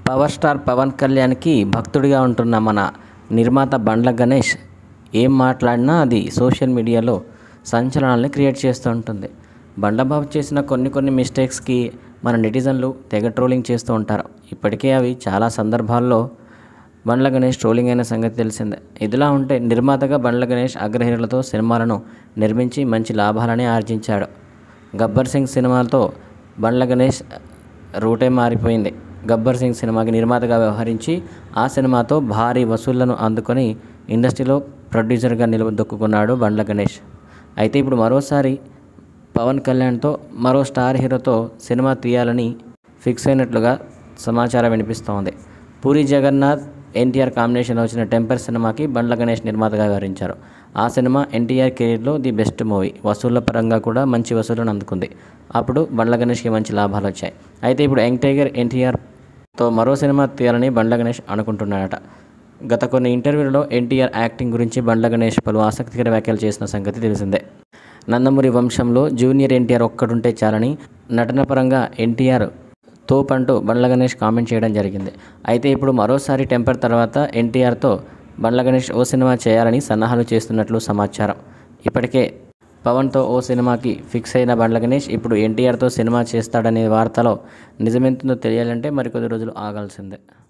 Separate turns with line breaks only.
power star Pawan కళ్యాణ్కి భక్తుడిగా ఉంటున్న మన నిర్మాత బండ్ల గణేష్ ఏం మాట్లాడినా అది సోషల్ మీడియాలో సంచలనాల్ని క్రియేట్ చేస్తూ ఉంటుంది బండ్లబాబు చేసిన కొన్ని కొన్ని మిస్టేక్స్కి మన నెటిజన్లు తెగ ట్రోలింగ్ చేస్తూ ఉంటారు ఇప్పటికే అవి చాలా సందర్భాల్లో బండ్ల గణేష్ ట్రోలింగ్ అయిన సంగతి తెలిసిందే ఇదిలా ఉంటే నిర్మాతగా బండ్ల గణేష్ అగ్రహీరులతో సినిమాలను నిర్మించి మంచి లాభాలని ఆర్జించాడు గబ్బర్ సింగ్ సినిమాతో బండ్ల గణేష్ రూటే మారిపోయింది గబ్బర్ సింగ్ సినిమాకి నిర్మాతగా వ్యవహరించి ఆ సినిమాతో భారీ వసూళ్లను అందుకొని ఇండస్ట్రీలో ప్రొడ్యూసర్గా నిలదొక్కున్నాడు బండ్ల గణేష్ అయితే ఇప్పుడు మరోసారి పవన్ కళ్యాణ్తో మరో స్టార్ హీరోతో సినిమా తీయాలని ఫిక్స్ అయినట్లుగా సమాచారం వినిపిస్తోంది పూరి జగన్నాథ్ ఎన్టీఆర్ కాంబినేషన్లో వచ్చిన టెంపర్ సినిమాకి బండ్ల గణేష్ నిర్మాతగా వ్యవహరించారు ఆ సినిమా ఎన్టీఆర్ కెరీర్లో ది బెస్ట్ మూవీ వసూళ్ల పరంగా కూడా మంచి వసూళ్లను అందుకుంది అప్పుడు బండ్ల గణేష్కి మంచి లాభాలు వచ్చాయి అయితే ఇప్పుడు యంగ్ టైగర్ ఎన్టీఆర్తో మరో సినిమా తీయాలని బండ్ల గణేష్ అనుకుంటున్నాడట గత కొన్ని ఇంటర్వ్యూలలో ఎన్టీఆర్ యాక్టింగ్ గురించి బండ్ల గణేష్ పలు ఆసక్తికర వ్యాఖ్యలు చేసిన సంగతి తెలిసిందే నందమూరి వంశంలో జూనియర్ ఎన్టీఆర్ ఒక్కడుంటే చాలని నటన పరంగా ఎన్టీఆర్ తోపంటూ బండ్ల గణేష్ కామెంట్ చేయడం జరిగింది అయితే ఇప్పుడు మరోసారి టెంపర్ తర్వాత ఎన్టీఆర్తో బండ్ల గణేష్ ఓ సినిమా చేయాలని సన్నాహాలు చేస్తున్నట్లు సమాచారం ఇప్పటికే పవన్తో ఓ సినిమాకి ఫిక్స్ అయిన బండ్ల గణేష్ ఇప్పుడు ఎన్టీఆర్తో సినిమా చేస్తాడనే వార్తలో నిజమెంతుందో తెలియాలంటే మరికొద్ది రోజులు ఆగాల్సిందే